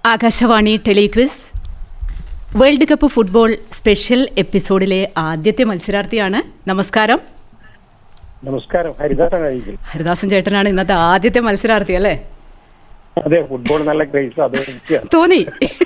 Akashvani telequiz world cup football special എപ്പിസോഡിലെ ആദ്യത്തെ മത്സരാർത്ഥിയാണ് നമസ്കാരം നമസ്കാരം ഹരിദാസനായിരിക്കും ഹരിദാസൻ ചേട്ടനാണ് ഇന്നത്തെ ആദ്യത്തെ മത്സരാർത്ഥി അല്ലേ അതെ ഫുട്ബോൾ നല്ല ക്രൈസ് അത് എനിക്കാണ് തോന്നി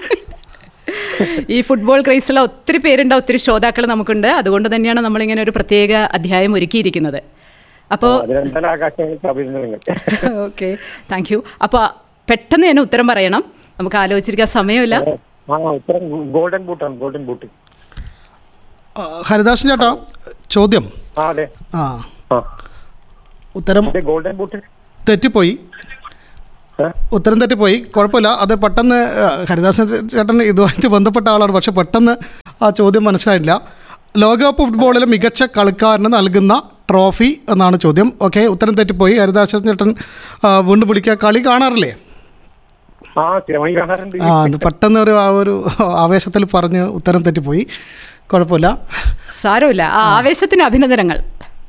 ഈ ഫുട്ബോൾ ക്രൈസുള്ള ഒത്തിരി പേരുണ്ട് ഒത്തിരി ശ്രോതാക്കൾ നമുക്കുണ്ട് അതുകൊണ്ട് തന്നെയാണ് നമ്മളിങ്ങനെ ഒരു പ്രത്യേക അധ്യായം ഒരുക്കിയിരിക്കുന്നത് അപ്പോൾ അതിനെന്തായാലും ആകാശവാണിക്ക് അഭിനന്ദനങ്ങൾ ഓക്കെ താങ്ക് യു അപ്പോൾ പെട്ടെന്ന് തന്നെ ഉത്തരം പറയണം നമുക്ക് ആലോചിച്ചിരിക്കാൻ സമയമില്ല ആ ഉത്തരം ഗോൾഡൻ ബൂട്ടാണ് ഗോൾഡൻ ബൂട്ട് ആ, ഹരിദാസൻ ചേട്ടാ ചോദ്യം ആ അതെ ആ ആ ഉത്തരം അതെ ഗോൾഡൻ ബൂട്ട് തെറ്റിപ്പോയി ഏ? ഉത്തരം തെറ്റിപ്പോയി കുഴപ്പമില്ല അത് പെട്ടെന്ന് ആ, ഹരിദാസൻ ചേട്ടൻ ഇതുമായിട്ട് ബന്ധപ്പെട്ട ആളാണ് പക്ഷെ പെട്ടെന്ന് ആ ചോദ്യം മനസ്സിലായില്ല ലോകകപ്പ് ഫുട്ബോളിലെ മികച്ച കളിക്കാരന് നൽകുന്ന ട്രോഫി എന്നാണ് ചോദ്യം ഓക്കെ ഉത്തരം തെറ്റിപ്പോയി ഹരിദാസൻ ചേട്ടൻ ആ, വീണ്ടും വിളിക്കുക കളി കാണാറില്ലേ ആ സ്ഥിരമായി കാണാറുണ്ട് ആ അത് പെട്ടെന്ന് ഒരു ആ ഒരു ആവേശത്തിൽ പറഞ്ഞ് ഉത്തരം തെറ്റിപ്പോയി കുഴപ്പമില്ല സാരമില്ല ആ ആവേശത്തിന് അഭിനന്ദനങ്ങൾ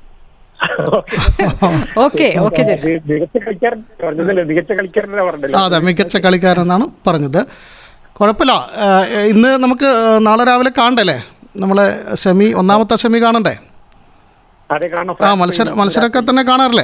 ഓക്കെ ഓക്കെ ചേട്ടാ അത് മികച്ച കളിക്കാരൻ പറഞ്ഞതല്ലേ മികച്ച കളിക്കാരനെ പറഞ്ഞല്ലോ ആ, അതെ മികച്ച കളിക്കാരെന്നാണ് പറഞ്ഞത് കുഴപ്പമില്ല ആ, ഇന്ന് നമുക്ക് നാളെ രാവിലെ കാണണ്ടല്ലേ നമ്മളെ സെമി ഒന്നാമത്തെ സെമി കാണണ്ടേ അതെ കാണാം ആ മത്സരം മത്സരമൊക്കെ തന്നെ കാണാറില്ലേ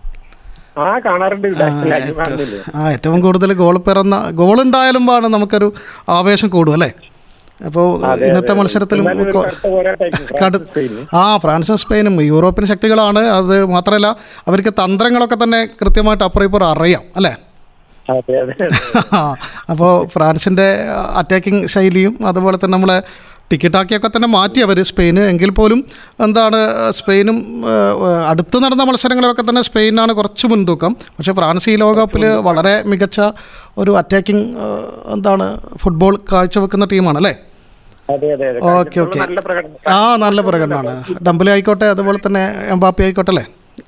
ആ കാണാറുണ്ട് ലൈവ് കാണുന്നില്ലേ ആ ഏറ്റവും കൂടുതൽ ഗോൾ പിറന്ന ഗോൾ ഉണ്ടായാലും ആണ് നമുക്കൊരു ആവേശം കൂടും അല്ലേ അപ്പോൾ അതെ, ഇന്നത്തെ അതെ. മത്സരത്തിലും എന്നാലും ഒരു കൊ- കടുത്ത പോരാട്ടമായിരിക്കും കടു ഫ്രാൻസും സ്പെയിനും. ആ ഫ്രാൻസും സ്പെയിനും യൂറോപ്യൻ ശക്തികളാണ് അത് മാത്രമല്ല അവർക്ക് തന്ത്രങ്ങളൊക്കെ തന്നെ കൃത്യമായിട്ട് അപ്പുറം ഇപ്പുറം അറിയാം അല്ലേ അതെ അതെ അതെ. അപ്പോൾ ഫ്രാൻസിൻ്റെ അറ്റാക്കിംഗ് ശൈലിയും അതുപോലെ തന്നെ നമ്മളെ ടിക്കറ്റാക്കിയൊക്കെ തന്നെ മാറ്റി അവർ സ്പെയിന് എങ്കിൽ പോലും എന്താണ് സ്പെയിനും ഏഹ്, അടുത്ത് നടന്ന മത്സരങ്ങളിലൊക്കെ തന്നെ സ്പെയിനാണ് കുറച്ച് മുൻതൂക്കം പക്ഷേ ഫ്രാൻസ് ഈ ലോകകപ്പിൽ വളരെ മികച്ച ഒരു അറ്റാക്കിംഗ് എന്താണ് ഫുട്ബോൾ കാഴ്ചവെക്കുന്ന ടീമാണ് അല്ലേ അതെ അതെ അതെ ഓക്കെ ഓക്കെ നല്ല പ്രകടനം ആ നല്ല പ്രകടനമാണ് ഡംബലി ആയിക്കോട്ടെ അതുപോലെ തന്നെ എംബാപ്പി ആയിക്കോട്ടെ അല്ലേ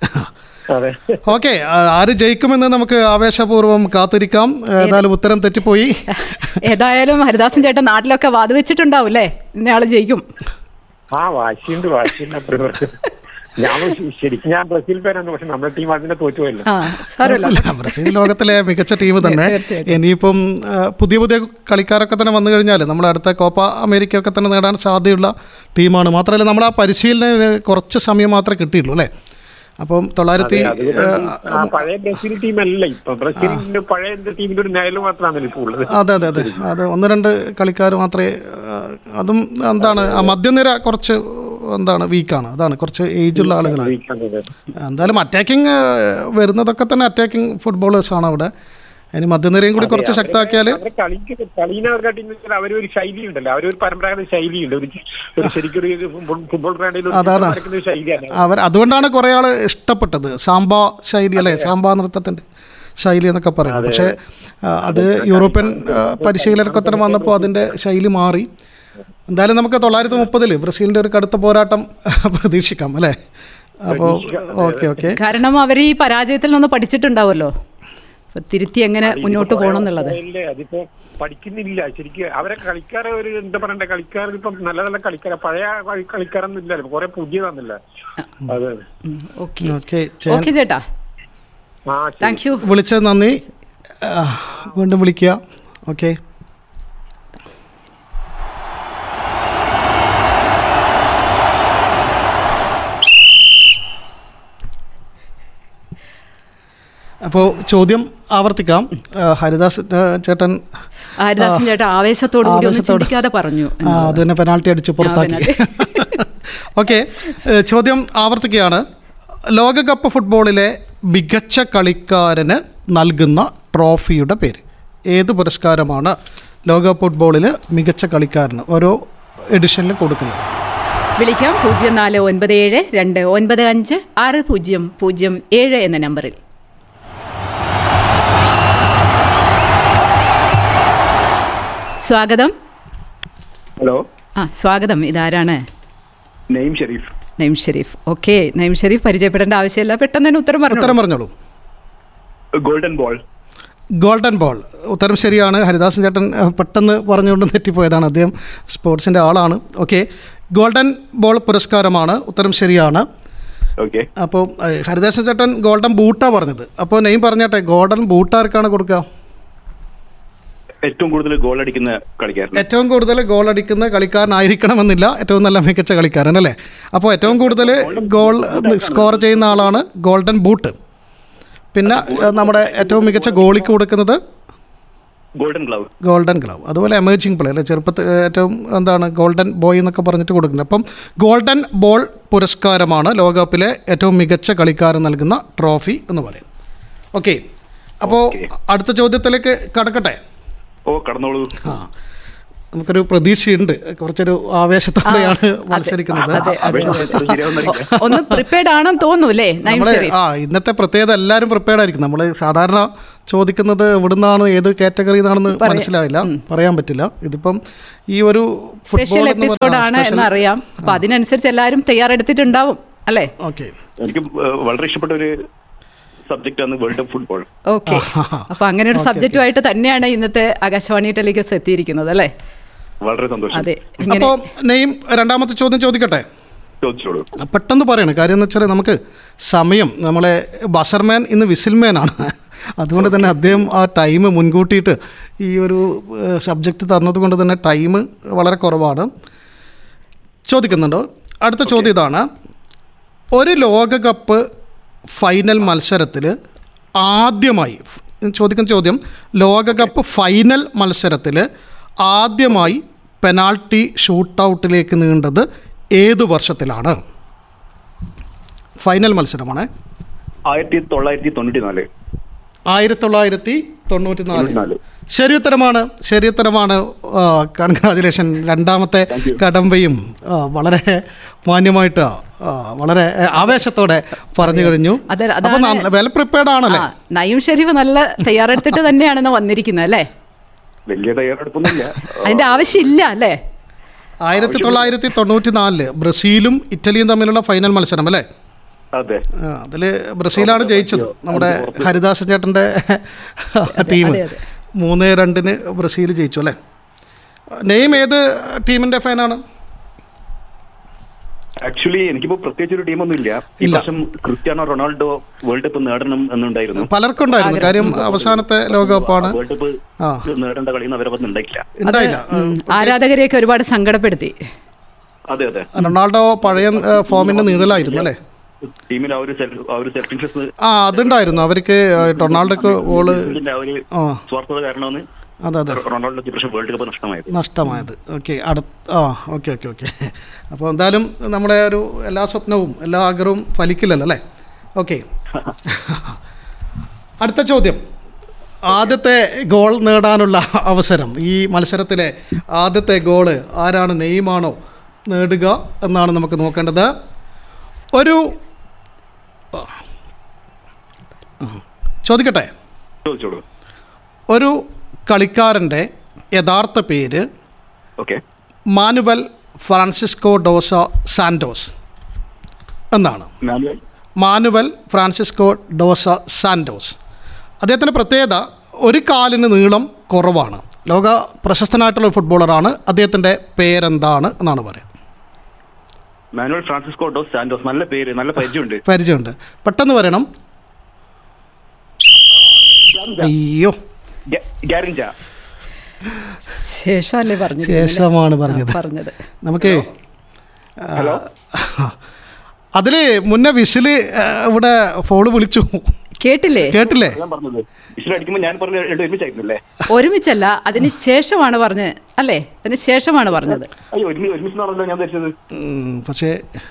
അതെ ഓക്കെ ആര് ജയിക്കുമെന്ന് നമുക്ക് ആവേശപൂർവ്വം കാത്തിരിക്കാം ഏതായാലും ഉത്തരം തെറ്റിപ്പോയി ഏതായാലും ഹരിദാസൻ ചേട്ടൻ നാട്ടിലൊക്കെ വാതുവെച്ചിട്ടുണ്ടാവും അല്ലേ ഇന്നയാള് ജയിക്കും ആ വാശിയുണ്ട് വാശിയുണ്ട് അപ്പുറം ഇപ്പുറത്ത്. ഞാൻ ശ- ശരിക്കും ഞാൻ ബ്രസീൽ ഫാനാണ് പക്ഷെ നമ്മുടെ ടീം അതിനെ തോറ്റുപോയല്ലോ ആ സാരമില്ല അല്ല, ബ്രസീൽ ലോകത്തിലെ മികച്ച ടീം തന്നെ തീർച്ചയായിട്ടും. ഇനിയിപ്പം ആ, പുതിയ പുതിയ കളിക്കാരൊക്കെ തന്നെ വന്നു കഴിഞ്ഞാൽ നമ്മുടെ അടുത്ത കോപ്പ അമേരിക്ക ഒക്കെ തന്നെ നേടാൻ സാധ്യതയുള്ള ടീമാണ് മാത്രമല്ല നമ്മുടെ ആ പരിശീലനം കുറച്ച് സമയം മാത്രമേ കിട്ടിയുള്ളൂ അല്ലേ അപ്പം തൊള്ളായിരത്തി ആ പഴയ ബ്രസീൽ ടീം അല്ല ഇപ്പൊ ബ്രസീലിന്റെ പഴയ ടീമിന്റെ ഒരു നിഴല് മാത്രമാണല്ലോ ഇപ്പൊ ഉള്ളത് അതെ അതെ അതെ അത് ഒന്ന് രണ്ട് കളിക്കാർ മാത്രമേ ആ, അതും എന്താണ് ആ മധ്യനിര കുറച്ച് എന്താണ് വീക്കാണ് അതാണ് കുറച്ച് ഏജുള്ള ആളുകളാണ് ജയിക്കുന്നത്. എന്തായാലും അറ്റാക്കിങ് വരുന്നതൊക്കെ തന്നെ അറ്റാക്കിംഗ് ഫുട്ബോളേഴ്സാണ് അവിടെ ഇനി മധ്യനിരയും കൂടി കുറച്ച് ശക്തമാക്കിയാൽ അവരെ കളിക്ക് കളീനെ അവരുടെ അവരൊരു ശൈലി ഉണ്ടല്ലോ അവരൊരു പരമ്പരാഗത ശൈലിയുണ്ട് ഒരു ഒരു ശരിക്കും ഒരു ഫുട്ബോൾ ബ്രാൻഡിൽ അതാണ്. ഒരു ശൈലിയാണ് അവർ അതുകൊണ്ടാണ് കുറേ ആൾ ഇഷ്ടപ്പെട്ടത് സാമ്പ ശൈലി അല്ലേ സാമ്പ നൃത്തത്തിൻ്റെ ശൈലി എന്നൊക്കെ പറയുന്നത് പക്ഷേ ആ, അത് യൂറോപ്യൻ ആ, പരിശീലകരൊക്കെ തന്നെ വന്നപ്പോൾ അതിൻ്റെ ശൈലി മാറി എന്തായാലും നമുക്ക് തൊള്ളായിരത്തി മുപ്പതിൽ ബ്രസീലിൻ്റെ ഒരു കടുത്ത പോരാട്ടം പ്രതീക്ഷിക്കാം അല്ലേ അപ്പോൾ ഓക്കെ ഓക്കെ കാരണം അവർ ഈ പരാജയത്തിൽ നിന്ന് പഠിച്ചിട്ടുണ്ടാവുമല്ലോ അപ്പൊ തിരുത്തി എങ്ങനെ മുന്നോട്ട് പോകണം എന്നുള്ളത് ഇല്ലേ, അതിപ്പോ പഠിക്കുന്നില്ല ശരിക്കും അവരെ കളിക്കാരെ ഒരു എന്താ പറയണ്ടേ കളിക്കാർ ഇപ്പം നല്ല നല്ല കളിക്കാരെ പഴയ കളി- കളിക്കാരൊന്നും ഇല്ലല്ലോ കുറെ പുതിയതാന്നില്ല അതെ ഓക്കെ ഓക്കെ ഓക്കെ ചേട്ടാ ആ താങ്ക് യു വിളിച്ചത് നന്ദി ആ, വീണ്ടും വിളിക്കുക ഓക്കെ അപ്പോൾ ചോദ്യം ആവർത്തിക്കാം ആ, ഹരിദാസ് ആ, ചേട്ടൻ ഹരിദാസൻ ചേട്ടാ ആവേശത്തോടു കൂടി ഒന്നും ആവേശത്തോടെ. ചിന്തിക്കാതെ പറഞ്ഞു ആ, അത് തന്നെ പെനാൽറ്റി അടിച്ച് പുറത്താക്കി ഓക്കെ ചോദ്യം ആവർത്തിക്കുകയാണ് ലോകകപ്പ് ഫുട്ബോളിലെ മികച്ച കളിക്കാരന് നൽകുന്ന ട്രോഫിയുടെ പേര് ഏത് പുരസ്കാരമാണ് ലോകകപ്പ് ഫുട്ബോളിൽ മികച്ച കളിക്കാരന് ഓരോ എഡിഷനിൽ കൊടുക്കുന്നത് വിളിക്കാം പൂജ്യം നാല് ഒൻപത് ഏഴ് രണ്ട് ഒൻപത് അഞ്ച് ആറ് പൂജ്യം പൂജ്യം ഏഴ് എന്ന നമ്പറിൽ സ്വാഗതം ഹലോ ആ സ്വാഗതം ഇതാരാണ് name Sherif name Sherif okay name Sherif പരിചയപ്പെടേണ്ട ആവശ്യമില്ല പെട്ടെന്ന് തന്നെ ഉത്തരം പറഞ്ഞു ഉത്തരം പറഞ്ഞോളൂ ഗോൾഡൻ ബോൾ ഗോൾഡൻ ബോൾ ഉത്തരം ശരിയാണ് ഹരിദാസൻ ചേട്ടൻ ഏഹ്, പെട്ടെന്ന് പറഞ്ഞുകൊണ്ട് തെറ്റിപ്പോയതാണ് അദ്ദേഹം സ്പോർട്സിൻ്റെ ആളാണ് ഓക്കെ ഗോൾഡൻ ബോൾ പുരസ്കാരമാണ് ഉത്തരം ശരിയാണ് ഓക്കെ അപ്പോൾ ഏഹ്, ഹരിദാസൻ ചേട്ടൻ ഗോൾഡൻ ബൂട്ടാ പറഞ്ഞത് അപ്പോൾ നെയ്ം പറഞ്ഞാട്ടെ ഗോൾഡൻ ബൂട്ട് ആർക്കാണ് കൊടുക്കുക ഏറ്റവും കൂടുതൽ ഗോൾ അടിക്കുന്ന കളിക്കാരൻ ഏറ്റവും കൂടുതൽ ഗോൾ അടിക്കുന്ന കളിക്കാരനായിരിക്കണമെന്നില്ല ഏറ്റവും നല്ല മികച്ച കളിക്കാരൻ അല്ലേ അപ്പോൾ ഏറ്റവും കൂടുതൽ ഗോൾ സ്കോർ ചെയ്യുന്ന ആളാണ് ഗോൾഡൻ ബൂട്ട് പിന്നെ ഏഹ്, നമ്മുടെ ഏറ്റവും മികച്ച ഗോളിക്ക് കൊടുക്കുന്നത് ഗോൾഡൻ ഗ്ലൗ ഗോൾഡൻ ഗ്ലവ് അതുപോലെ എമേർജിങ് പ്ലേ അല്ലെ ചെറുപ്പത്തിൽ ഏറ്റവും എന്താണ് ഗോൾഡൻ ബോയ് എന്നൊക്കെ പറഞ്ഞിട്ട് കൊടുക്കുന്നത് അപ്പം ഗോൾഡൻ ബോൾ പുരസ്കാരമാണ് ലോകകപ്പിലെ ഏറ്റവും മികച്ച കളിക്കാരൻ നൽകുന്ന ട്രോഫി എന്ന് പറയും ഓക്കെ അപ്പോൾ Okay. അടുത്ത ചോദ്യത്തിലേക്ക് കടക്കട്ടെ ഓ കടന്നോളൂ ആ നമുക്കൊരു പ്രതീക്ഷയുണ്ട് കുറച്ചൊരു ആവേശത്തോടെയാണ് മത്സരിക്കുന്നത് അതെ അതെ അത് ശരിയാവുന്നറിയില്ല. ഒന്ന് പ്രിപ്പയർഡ് ആണെന്ന് തോന്നുന്നു അല്ലേ നൈം നമ്മള് ഷെരീഫ് ആ ഇന്നത്തെ പ്രത്യേകത എല്ലാവരും പ്രിപ്പയർഡ് ആയിരിക്കും നമ്മൾ സാധാരണ ചോദിക്കുന്നത് എവിടുന്നാണ് ഏത് കാറ്റഗറി എന്നാണെന്ന് മനസ്സിലായില്ല പറയാൻ പറ്റില്ല ഇതിപ്പം ഈ ഒരു സ്പെഷ്യൽ football എന്ന് എപ്പിസോഡ് പറഞ്ഞ ആണ് special- എന്നറിയാം അപ്പൊ അതിനനുസരിച്ച് എല്ലാവരും തയ്യാറെടുത്തിട്ടുണ്ടാവും അല്ലേ ഓക്കെ എനിക്ക് ഏഹ്, വളരെ ഇഷ്ടപ്പെട്ട ഒരു സബ്ജക്റ്റ് ആണ് വേൾഡ് കപ്പ് ഫുട്ബോൾ ഓക്കെ അപ്പൊ അങ്ങനെ ഒരു സബ്ജക്റ്റുമായിട്ട് തന്നെയാണ് ഇന്നത്തെ ആകാശവാണി ടെലിഗസ് എത്തിയിരിക്കുന്നത് അല്ലേ വളരെ സന്തോഷം അതെ ഇങ്ങനെ അപ്പോൾ നെയ്യും രണ്ടാമത്തെ ചോദ്യം ചോദിക്കട്ടെ ചോദിച്ചോളൂ പെട്ടെന്ന് പറയണം കാര്യം എന്ന് വെച്ചാൽ നമുക്ക് സമയം നമ്മളെ ബസർമാൻ ഇന്ന് വിസിൽമാൻ ആണ് അതുകൊണ്ട് തന്നെ അദ്ദേഹം ആ ടൈം മുൻകൂട്ടിയിട്ട് ഈ ഒരു സബ്ജക്റ്റ് തന്നതുകൊണ്ട് തന്നെ ടൈം വളരെ കുറവാണ് ചോദിക്കുന്നുണ്ടോ അടുത്ത ചോദ്യം ഇതാണ് ഒരു ലോകകപ്പ് ഫൈനൽ മത്സരത്തിൽ ആദ്യമായി ചോദിക്കുന്ന ചോദ്യം ലോകകപ്പ് ഫൈനൽ മത്സരത്തിൽ ആദ്യമായി പെനാൾട്ടി ഷൂട്ടൗട്ടിലേക്ക് നീണ്ടത് ഏത് വർഷത്തിലാണ് ഫൈനൽ മത്സരമാണ് ആയിരത്തി തൊള്ളായിരത്തി തൊണ്ണൂറ്റി നാല് ആയിരത്തി തൊള്ളായിരത്തി തൊണ്ണൂറ്റി നാല് തൊണ്ണൂറ്റിനാല് ശരി ഉത്തരമാണ് ശരി ഉത്തരമാണ് കൺഗ്രാജുലേഷൻ രണ്ടാമത്തെ കടമ്പയും ആ, വളരെ മാന്യമായിട്ട് ആ, വളരെ ആ, ആവേശത്തോടെ പറഞ്ഞു കഴിഞ്ഞു അതെ, അപ്പൊ അതാണ് വെൽ പ്രിപ്പയർഡ് ആണല്ലേ ആ നയം ഷെരീഫ് നല്ല തയ്യാറെടുത്തിട്ട് തന്നെയാണ് ഇന്ന് വന്നിരിക്കുന്നത് അല്ലേ വലിയ തയ്യാറെടുപ്പൊന്നുമില്ല അതിന്റെ ആവശ്യമില്ല അല്ലേ ആയിരത്തി തൊള്ളായിരത്തി തൊണ്ണൂറ്റി നാലില് ബ്രസീലും ഇറ്റലിയും തമ്മിലുള്ള ഫൈനൽ മത്സരം അല്ലേ അതെ അതിൽ ബ്രസീലാണ് ജയിച്ചത് നമ്മുടെ ഹരിദാസൻ ചേട്ടൻ്റെ ടീം അതെ, അതെ. മൂന്ന് രണ്ടിന് ബ്രസീൽ ജയിച്ചു അല്ലേ നെയിം ഏത് ടീമിൻ്റെ ഫാനാണ് ആക്ച്വലി എനിക്കിപ്പോ പ്രത്യേകിച്ച് ഒരു ടീമൊന്നും ഇല്ല ഈ ഇല്ല. വർഷം ക്രിസ്ത്യാനോ റൊണാൾഡോ വേൾഡ് കപ്പ് നേടണം എന്നുണ്ടായിരുന്നു പലർക്കും ഉണ്ടായിരുന്നു കാര്യം അവസാനത്തെ ലോകകപ്പാണ് വേൾഡ് കപ്പ് ആ. നേടേണ്ട കളിയൊന്നും അവരെ പറ്റി ഉണ്ടായില്ല ഉണ്ടായില്ല ഉം, ആരാധകരെയൊക്കെ ഒരുപാട് സങ്കടപ്പെടുത്തി അതെ അതെ റൊണാൾഡോ പഴയ ആ, ഫോമിന്റെ നീളലായിരുന്നു അല്ലേ ടീമിൽ ആ ഒരു സെൽഫ് ആ ഒരു സെൽഫ് ഇൻട്രസ്റ്റ് ആ അതുണ്ടായിരുന്നു അവർക്ക് ആ, റൊണാൾഡോക്ക് ഓള് ആ ഒരു ആ സ്വാർത്ഥത കാരണമാണ് അതെ അതെ റൊണാൾഡോക്ക് ഇപ്രാവശ്യം വേൾഡ് കപ്പ് നഷ്ടമായത് നഷ്ടമായത് ഓക്കെ അടുത്ത ആ ഓക്കെ ഓക്കെ ഓക്കെ അപ്പോൾ എന്തായാലും നമ്മുടെ ഒരു എല്ലാ സ്വപ്നവും എല്ലാ ആഗ്രഹവും ഫലിക്കില്ലല്ലോ അല്ലേ ഓക്കെ അടുത്ത ചോദ്യം ആദ്യത്തെ ഗോൾ നേടാനുള്ള അവസരം ഈ മത്സരത്തിലെ ആദ്യത്തെ ഗോള് ആരാണ് നെയ്മാണോ നേടുക എന്നാണ് നമുക്ക് നോക്കേണ്ടത് ഒരു ആ, ചോദിക്കട്ടെ ചോദിച്ചോളൂ ഒരു കളിക്കാരൻ്റെ യഥാർത്ഥ പേര് okay Manuel Francisco dos Santos എന്നാണ് Manuel Manuel Francisco dos Santos അദ്ദേഹത്തിൻ്റെ പ്രത്യേകത ഒരു കാലിന് നീളം കുറവാണ് ലോക പ്രശസ്തനായിട്ടുള്ള ഒരു ഫുട്ബോളറാണ് അദ്ദേഹത്തിൻ്റെ പേരെന്താണ് എന്നാണ് പറയുക മാനുവൽ ഫ്രാൻസിസ്കോ ഡോസ് സാന്റോസ് നല്ല പേര് നല്ല പരിചയമുണ്ട് പരിചയമുണ്ട് പെട്ടെന്ന് പറയണം അയ്യോ ഗ- ഗാരിഞ്ച ശേഷമല്ലേ പറഞ്ഞത് ശേഷമാണ് പറഞ്ഞത് പറഞ്ഞത് നമുക്ക് ഹലോ അതിൽ മുന്നേ വിസിൽ ഇവിടെ ഫോള് വിളിച്ചു കേട്ടില്ലേ കേട്ടില്ലേ ഞാൻ പറഞ്ഞത് വിഷയം അടിക്കുമ്പോൾ ഞാൻ പറഞ്ഞ രണ്ട് ഒരുമിച്ചായിരുന്നല്ലേ ഒരുമിച്ചല്ല അതിന് ശേഷമാണ് പറഞ്ഞത് അല്ലേ അതിന് ശേഷമാണ് പറഞ്ഞത് അയ്യോ ഒരുമി ഒരുമിച്ചാണല്ലോ ഞാൻ ധരിച്ചത് ഉം, പക്ഷേ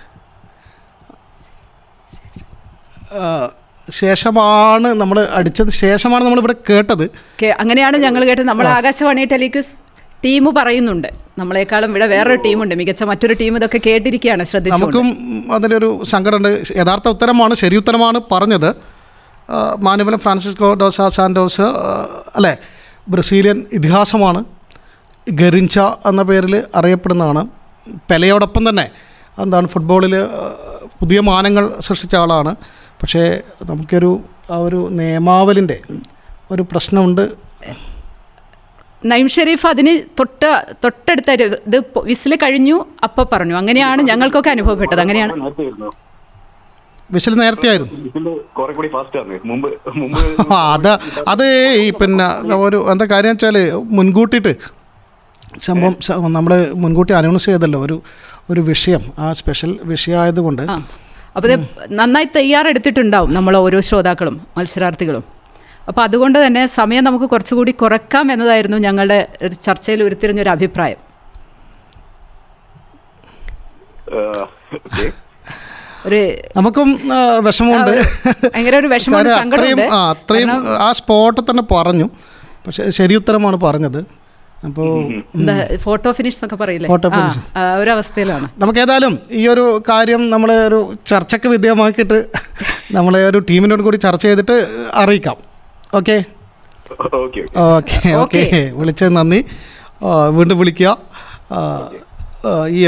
ആ, ശേഷമാണ് നമ്മൾ അടിച്ചത് ശേഷമാണ് നമ്മളിവിടെ കേട്ടത് കേ- അങ്ങനെയാണ് ഞങ്ങൾ കേട്ടത് നമ്മൾ ആകാശവാണി ടെലിക്യൂസ് ടീം പറയുന്നുണ്ട് നമ്മളെക്കാളും ഇവിടെ വേറൊരു ടീമുണ്ട് മികച്ച മറ്റൊരു ടീം ഇതൊക്കെ കേട്ടിരിക്കുകയാണ് ശ്രദ്ധിച്ചുകൊണ്ട് നമുക്കും അതിലൊരു സങ്കടമുണ്ട് യഥാർത്ഥ ഉത്തരമാണ് ശരി ഉത്തരമാണ് പറഞ്ഞത് ആ, മാനുവലം ഫ്രാൻസിസ്കോ ഡോസ സാൻഡോസ് ആ, അല്ലേ ബ്രസീലിയൻ ഇതിഹാസമാണ് ഗറിഞ്ച എന്ന പേരിൽ അറിയപ്പെടുന്നതാണ് പെലയോടൊപ്പം തന്നെ എന്താണ് ഫുട്ബോളിൽ ആ, പുതിയ മാനങ്ങൾ സൃഷ്ടിച്ച ആളാണ് പക്ഷേ നമുക്കൊരു ആ ഒരു നിയമാവലിൻ്റെ ഒരു പ്രശ്നമുണ്ട് നൈം ഷെരീഫ് അതിന് തൊട്ട് തൊട്ടടുത്ത ഒരു- ഇത് വിസിൽ കഴിഞ്ഞു അപ്പൊ പറഞ്ഞു അങ്ങനെയാണ് ഞങ്ങൾക്കൊക്കെ അനുഭവപ്പെട്ടത് അങ്ങനെയാണ് നേരത്തെ വരുന്നു വിശൽ നേരത്തെ ആയിരുന്നു ഇതില് കുറെ കൂടി ഫാസ്റ്റ് ആണ് മുമ്പ് മുമ്പ് ആ അത് അത് ഈ പിന്നെ ഒരു എന്താ കാര്യം വെച്ചാൽ മുൻകൂട്ടിയിട്ട് സംഭവം നമ്മൾ മുൻകൂട്ടി അനൗൺസ് ചെയ്തല്ലോ ഒരു ഒരു വിഷയം ആ സ്പെഷ്യൽ വിഷയമായതുകൊണ്ട് ആ അപ്പോൾ ഇത് നന്നായി തയ്യാറെടുത്തിട്ടുണ്ടാവും നമ്മൾ ഓരോ ശ്രോതാക്കളും മത്സരാർത്ഥികളും അപ്പോൾ അതുകൊണ്ട് തന്നെ സമയം നമുക്ക് കുറച്ചുകൂടി കുറക്കാം എന്നതായിരുന്നു ഞങ്ങളുടെ ഒരു ചർച്ചയിൽ ഉരുത്തിരിഞ്ഞൊരു അഭിപ്രായം ഓക്കെ ഒരു നമുക്കും ആ, വിഷമമുണ്ട് ഭയങ്കര ഒരു വിഷമമുണ്ട് കാര്യം അത്രയും സങ്കടമുണ്ട് ആ അത്രയും ആ സ്പോട്ടിൽ തന്നെ പറഞ്ഞു പക്ഷെ ശരി ഉത്തരമാണ് പറഞ്ഞത് അപ്പോൾ എന്താ ഫോട്ടോ ഫിനിഷ് എന്നൊക്കെ പറയില്ലേ Photo ആ, finish. ആ, ഒരു അവസ്ഥയിലാണ് നമുക്ക് ഏതായാലും ഈ ഒരു കാര്യം നമ്മൾ ഒരു ചർച്ചയ്ക്ക് വിധേയമാക്കിയിട്ട് നമ്മളെ ഒരു ടീമിനോട് കൂടി ചർച്ച ചെയ്തിട്ട് അറിയിക്കാം ഓക്കെ ഓക്കെ ഓക്കെ ഓക്കെ വിളിച്ചത് നന്ദി ആ, വീണ്ടും വിളിക്കുക ആ, ആ, ഈ